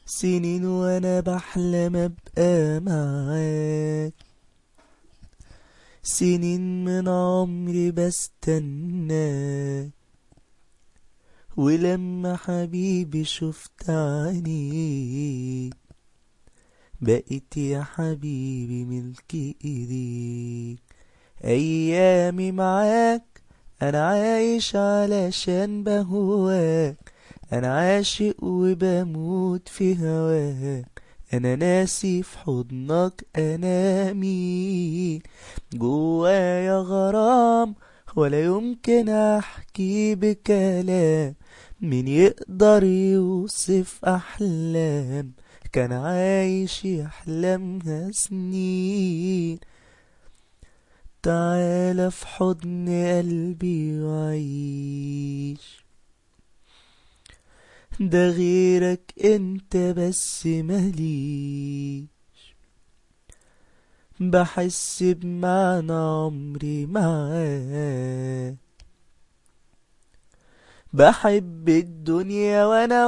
سنين وانا بحلم ابقى معاك سنين من عمري بستناك ولما حبيبي شفت عينيك بقيت يا حبيبي ملك ايديك ايامي معاك انا عايش علشان بهواك انا عاشق وبموت في هواك انا ناسي في حضنك انا مين جوايا غرام ولا يمكن احكي بكلام مين يقدر يوصف احلام كان عايش يحلمها سنين تعال في حضن قلبي وعيش ده غيرك انت بس ماليش بحس بمعنى عمري معاك بحب الدنيا وانا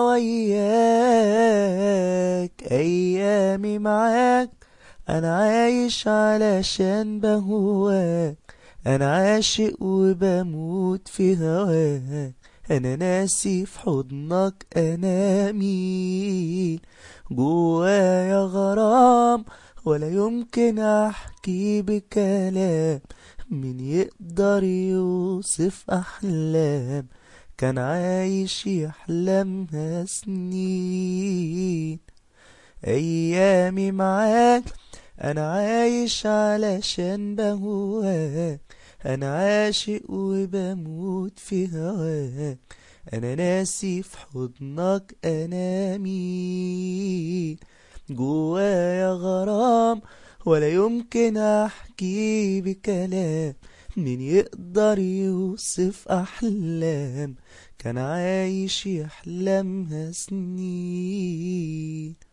وياك ايامي معاك انا عايش علشان بهواك انا عاشق وبموت في هواك انا ناسي في حضنك انا مين جوايا غرام ولا يمكن احكي بكلام من يقدر يوصف احلام كان عايش يحلمها سنين ايامي معاك انا عايش علشان بهواك انا عاشق وبموت في هواك انا ناسي في حضنك انا مين جوايا غرام ولا يمكن احكي بكلام مين يقدر يوصف احلام كان عايش يحلمها سنين